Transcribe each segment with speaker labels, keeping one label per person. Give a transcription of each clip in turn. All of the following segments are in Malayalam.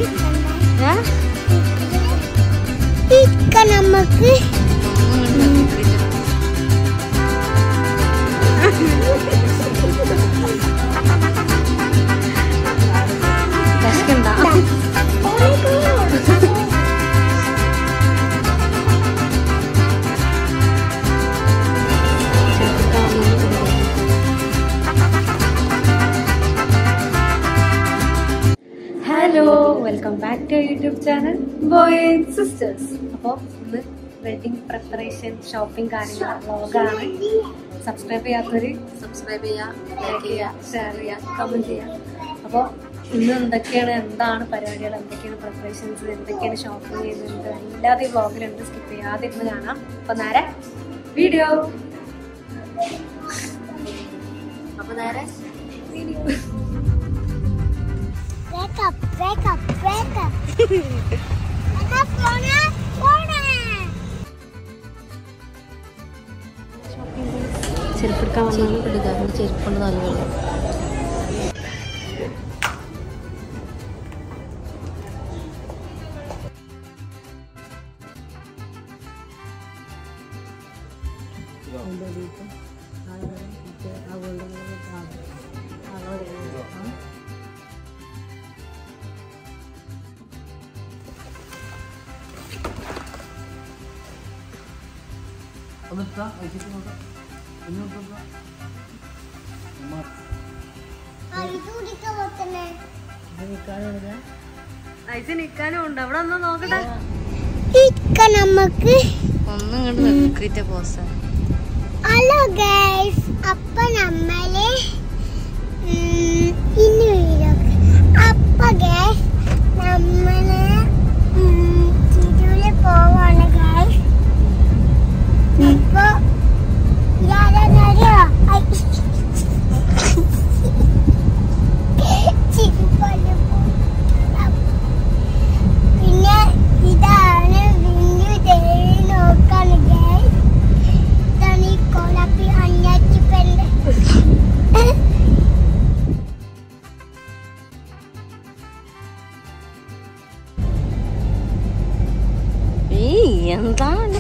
Speaker 1: ഇക്ക നമുക്ക്
Speaker 2: വിശക്കണ്ട hello welcome back to YouTube channel boy and sisters അപ്പോൾ ഇന്ന് വെഡിങ് പ്രിപ്പറേഷൻ ഷോപ്പിംഗ് കാര്യങ്ങൾ വ്ളോഗാണ് സബ്സ്ക്രൈബ് ചെയ്യാത്തവർ സബ്സ്ക്രൈബ് ചെയ്യുക ലൈക്ക് ചെയ്യുക ഷെയർ ചെയ്യുക കമൻറ്റ് ചെയ്യുക അപ്പോൾ ഇന്ന് എന്തൊക്കെയാണ് എന്താണ് പരിപാടികൾ എന്തൊക്കെയാണ് പ്രിപ്പറേഷൻസ് എന്തൊക്കെയാണ് ഷോപ്പിംഗ് ചെയ്യുന്നത് എല്ലാതെ ഈ വ്ളോഗിലുണ്ട് സ്കിപ്പ് ചെയ്യാതെ ഇരുന്ന് കാണാം അപ്പോൾ നേരെ വീഡിയോ അപ്പോൾ നേരെ വീഡിയോ
Speaker 1: വേക്കപ്പ് വേക്കപ്പ് വേക്കപ്പ് എന്നാ പോണേ പോണേ
Speaker 2: ചെരുപ്പെടുക്കാൻ വന്നാണ്
Speaker 3: എടുക്കാം ചെരുപ്പുണ്ട് നല്ലപോലെ
Speaker 1: ഇത് കുടിക്കാൻ പറ്റുന്നേ
Speaker 2: ഐസ് നിൽക്കാനും ഉണ്ട് അവിടെ ഒന്ന് നോക്കട്ടെ
Speaker 1: ഇക്ക നമുക്ക്
Speaker 3: ഒന്നും ഇങ്ങോട്ട് നിൽക്കിറ്റ പോസാ
Speaker 1: ഹലോ ഗൈസ് അപ്പൊ നമ്മള് ഉം, ഇന്ന് വീഡിയോ അപ്പൊ ഗൈസ് നമ്മള് ഉം, തിരൂര് പോവാണ് ഗൈസ് അപ്പൊ ഞാനറിയോ പിന്നെ ഇതാണ് വിന്ദു ദേവി നോക്കാണ് ഗൈസ് ഇതാണ് ഈ കോളപ്പി അഞ്ഞാച്ചി പെണ്ണ്
Speaker 3: ഏയ് എന്താണ്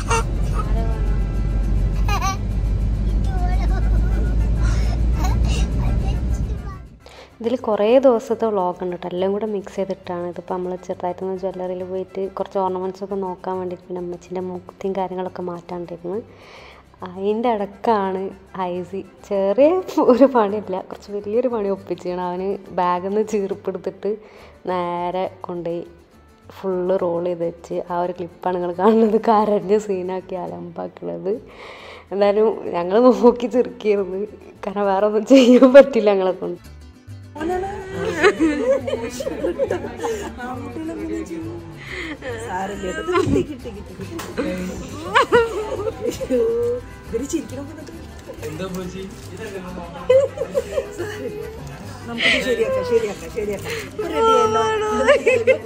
Speaker 2: ഇതിൽ കുറേ ദിവസത്തെ വ്ളോഗ് ഉണ്ട് കേട്ടോ എല്ലാം കൂടെ മിക്സ് ചെയ്തിട്ടാണ് ഇതിപ്പോൾ നമ്മൾ ചെറുതായിട്ടൊന്ന് ജ്വല്ലറിയിൽ പോയിട്ട് കുറച്ച് ഓർണമെൻറ്റ്സ് ഒക്കെ നോക്കാൻ വേണ്ടിയിട്ട് പിന്നെ അമ്മച്ചിൻ്റെ മുക്തിയും കാര്യങ്ങളൊക്കെ മാറ്റാണ്ടിരുന്നു അതിൻ്റെ ഇടക്കാണ് ഐസി ചെറിയ ഒരു പണിയില്ല കുറച്ച് വലിയൊരു പണി ഒപ്പിച്ചാണ് അവന് ബാഗിൽ നിന്ന് ചീർപ്പെടുത്തിട്ട് നേരെ കൊണ്ടുപോയി ഫുള്ള് റോൾ ചെയ്ത് വെച്ച് ആ ഒരു ക്ലിപ്പാണ് നിങ്ങൾ കാണുന്നത് കരഞ്ഞ് സീനാക്കി അലമ്പാക്കുന്നത് എന്തായാലും ഞങ്ങൾ നോക്കി ചെറുക്കിയിരുന്നു കാരണം വേറെ ഒന്നും ചെയ്യാൻ പറ്റില്ല ഞങ്ങളെ കൊണ്ട്
Speaker 4: നമുക്ക് ശരിയാക്കാം ശരിയാക്കാം ശരിയാക്കാം ഇപ്പൊ റെഡിയല്ലോ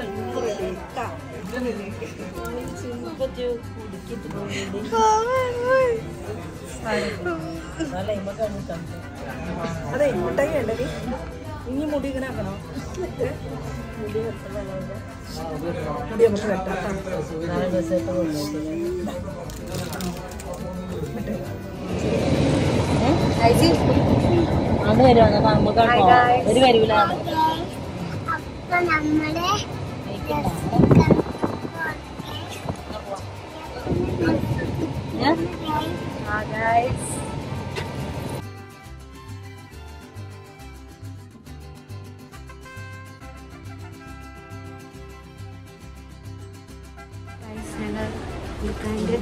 Speaker 4: അതെ ഇങ്ങോട്ടേക്ക് ഉണ്ടല്ലേ ഇനി മുടി ഇങ്ങനെ ആക്കണോ ഏ? മുടി വെട്ടണോ മുടി നമുക്ക് വെട്ടാം ട്ടോ.
Speaker 3: അത് വരുവാണ് അപ്പൊ നമുക്ക് ഒരു വരൂലാണ്
Speaker 1: അപ്പൊ നമ്മള്
Speaker 2: ഞങ്ങൾ നിൽക്കാൻ്റെ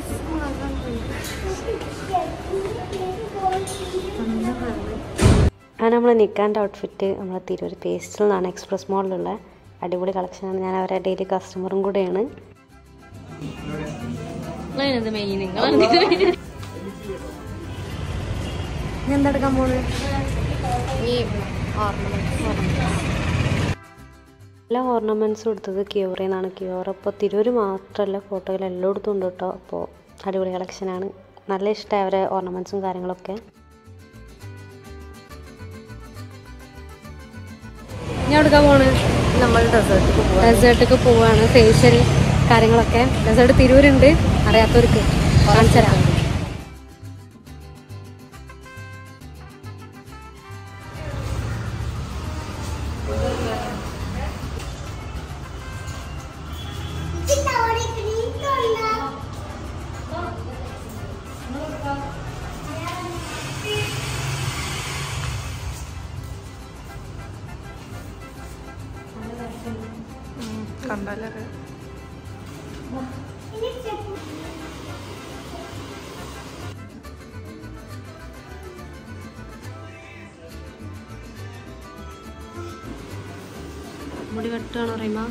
Speaker 2: ആ നമ്മൾ നിൽക്കാൻ്റെ ഔട്ട്ഫിറ്റ് നമ്മൾ തിരൂർ പേസ്റ്റിൽ നിന്നാണ് എക്സ്പ്രസ് മോളിലുള്ള അടിപൊളി കളക്ഷനാണ് ഞാൻ അവരുടെ ഡെയിലി കസ്റ്റമറും കൂടെയാണ്
Speaker 3: അതിനെന്ത് മെയിൻ നിങ്ങൾ
Speaker 2: ഞാൻ എന്തെടുക്കാൻ പോണത്
Speaker 3: ഈ ഓർണമെന്റ്
Speaker 2: എല്ലാ ഓർണമെൻറ്റ്സും എടുത്തത് ക്യൂറിൽ നിന്നാണ് ക്യൂർ അപ്പോൾ തിരൂർ മാത്രമല്ല ഫോട്ടോയിൽ എല്ലായിടത്തും ഉണ്ട് കേട്ടോ അപ്പോൾ അടിപൊളി കളക്ഷനാണ് നല്ല ഇഷ്ടമായി അവരെ ഓർണമെൻറ്റ്സും കാര്യങ്ങളൊക്കെ ഞാൻ എടുക്കാൻ പോണ്
Speaker 3: നമ്മൾ ഡെസേർട്ടിക്ക് പോവാം
Speaker 2: ഡെസേർട്ടൊക്കെ പോവാണ് ഫേഷ്യൽ കാര്യങ്ങളൊക്കെ ഡെസേർട്ട് തിരൂരുണ്ട് അറിയാത്തവർക്ക് കാണിച്ചു തരാം
Speaker 1: ഇതിന്റെ അവിടെ green ഉണ്ടോ?
Speaker 4: കണ്ടാലേ
Speaker 1: ഇനി ചെപ്പ്
Speaker 2: മുടി വെട്ടുകയാണ് പറയുമ്പോ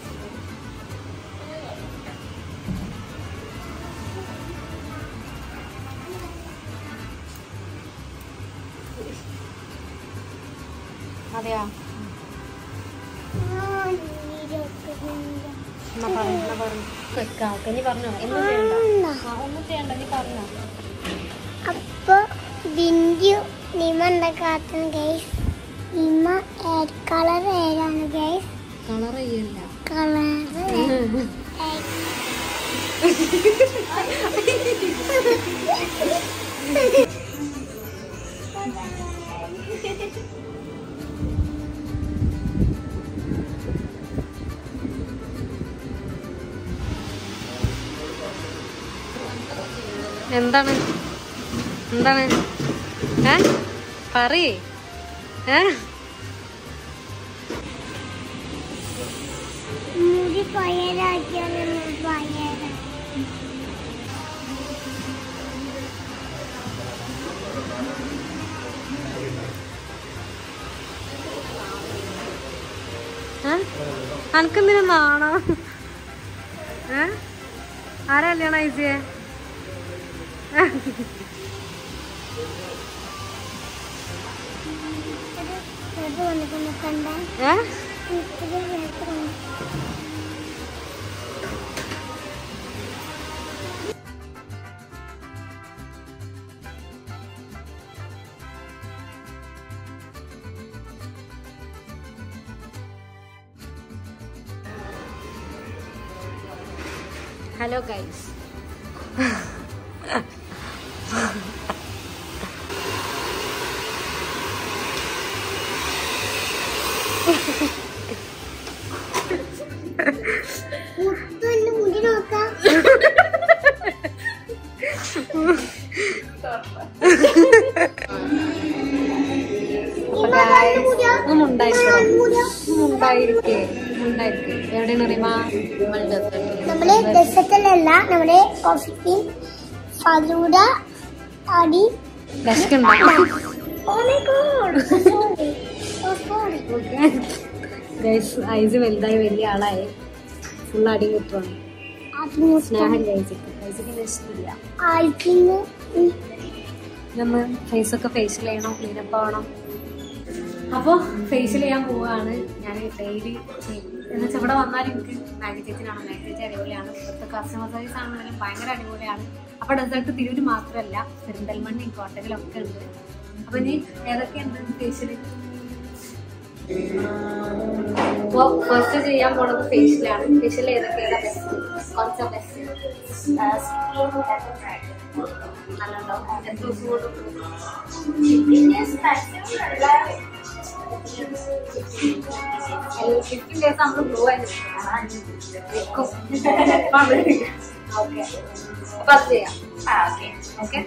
Speaker 2: അതെയാ
Speaker 1: ആ, നീരൊക്കെ ഉണ്ട്.
Speaker 2: എന്നാ പറഞ്ഞു എന്നാ പറഞ്ഞു കാക്ക നീ പറഞ്ഞോ ഒന്നും ചെയ്യണ്ട ആ, ഒന്നും ചെയ്യണ്ട നീ പറഞ്ഞോ
Speaker 1: അപ്പൊ ബിന്ദു നിമ എന്താ കാട്ടുന്നു ഗൈസ് നിമ ഏത് കളർ ഏതാണ് ഗൈസ്
Speaker 2: കളർ ചെയ്യല്ല
Speaker 1: കളർ
Speaker 2: എന്താണ് എന്താണ് ഏ പറയേ ഏ
Speaker 1: മുടി പയറാക്കിയാലും പയറ
Speaker 2: ഏ അനക്കെന്തിനാ നാണോ ഏ ആരാ കല്യാണം അയച്ചേ
Speaker 1: ഇത് വന്നിട്ട് കണ്ട
Speaker 2: ഏ
Speaker 1: ഇത് വേറെ
Speaker 2: ഹലോ ഗൈസ്
Speaker 1: മുത്തു മുടി നോക്കാം
Speaker 2: ഉണ്ടായിരിക്കേ ഉണ്ടായിരിക്കേ എവിടെയാണ് അറിയുമാ
Speaker 1: നമ്മുടെ ഡെസർട്ടിലല്ല നമ്മുടെ കോഫി ഫലൂഡ അടി
Speaker 2: വിശക്കുണ്ടോ
Speaker 1: Oh my god! Sorry. Oh, sorry.
Speaker 2: Guys ice വലുതായി വലിയ ആളായി ഫുൾ അടി കിട്ടുവാണ്
Speaker 1: അതിന്
Speaker 2: സ്നേഹം കഴിച്ചിട്ട് കഴിച്ചിട്ട് ഇഷ്ടമില്ല
Speaker 1: ആയിക്കിന്ന്
Speaker 2: ഇതൊന്ന് ഫേസ് ഒക്കെ ഫേഷ്യൽ ചെയ്യണം ക്ലീനപ്പ് ആവണം അപ്പോൾ ഫേഷ്യൽ ചെയ്യാൻ പോവുകയാണ് ഞാൻ ഡെയിലി എന്ന് വെച്ചാൽ ഇവിടെ വന്നാൽ എനിക്ക് മാഗി ചേച്ചിനാണ് മാഗി ചേച്ചി അടിപൊളിയാണ് ഇവിടുത്തെ കസ്റ്റമർ സർവീസ് ആണെങ്കിലും ഭയങ്കര അടിപൊളിയാണ് അപ്പോൾ ഡെസേർട്ട് തിരൂര് മാത്രമല്ല പെരിന്തൽമണ്ണയും കോട്ടയിലൊക്കെ ഉണ്ട് അപ്പൊ ഇനി ഏതൊക്കെയുണ്ട് ഫേഷ്യൽ അപ്പോൾ ഫസ്റ്റ് ചെയ്യാൻ പോണത് ഫേഷ്യലാണ് ഫേഷ്യൽ ഏതൊക്കെയാണ് ബെസ്റ്റ് കുറച്ച് ബെസ്റ്റ് നല്ലുണ്ടോ എത്ര ദിവസം കൊണ്ട് ഫിഫ്റ്റീൻ ഡേയ്സ് നമ്മൾ ബ്ലൂ ആയിരിക്കും ഓക്കെ അപ്പൊ അത് ചെയ്യാം ഓക്കെ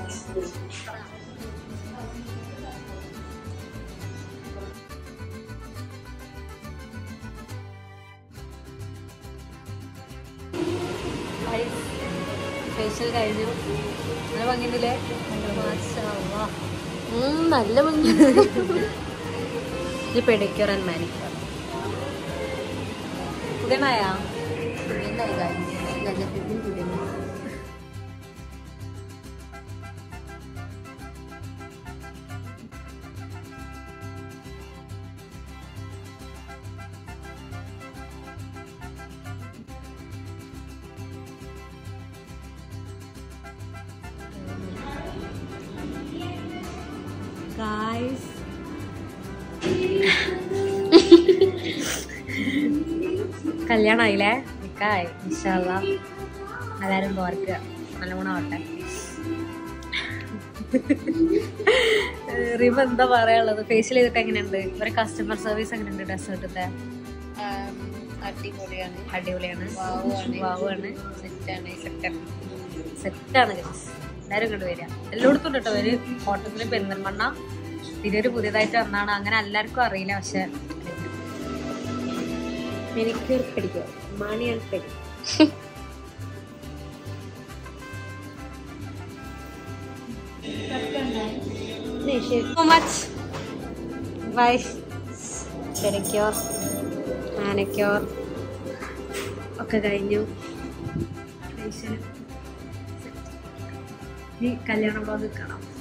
Speaker 2: ഫേഷ്യൽ കഴിഞ്ഞു നല്ല ഭംഗിയുണ്ടല്ലേ നല്ല ഭംഗി ഈ പെഡിക്യൂർ ആൻഡ് മാനിക്യൂർ പുതിയനായാ ഗായ്സ് കല്യാണമായില്ലേ നിക്കായി ഇൻഷാല്ല എല്ലാവരും പോർക്കുക നല്ല ഗുണമാവട്ടെ റീമ എന്താ പറയാനുള്ളത് ഫേഷ്യൽ ചെയ്തിട്ട് എങ്ങനെയുണ്ട് ഇവരെ കസ്റ്റമർ സർവീസ് എങ്ങനെയുണ്ട് ഡെസേർട്ടത്തെ
Speaker 3: അടിപൊളിയാണ്
Speaker 2: അടിപൊളിയാണ്
Speaker 3: വാവുവാണ്.
Speaker 2: വാവുവാണ്
Speaker 3: സെറ്റാണ്
Speaker 2: സെറ്റാണ് സെറ്റാണ് ഗൈസ് എല്ലാവരും ഇങ്ങോട്ട് വരിക എല്ലായിടത്തും ഉണ്ട് കേട്ടോ ഒരു ഹോട്ടലിൽ പെരിന്തൽമണ്ണ തിരൂര് പുതിയതായിട്ട് വന്നാണ് അങ്ങനെ എല്ലാവർക്കും അറിയില്ല പക്ഷെ എനിക്ക് പിടിക്കോ മണിയാണ് പിടി so much bye pedicure manicure ഒക്കെ കഴിഞ്ഞു ഫേഷ്യൽ ഈ കല്യാണ ബ്ലോഗ് കാണാം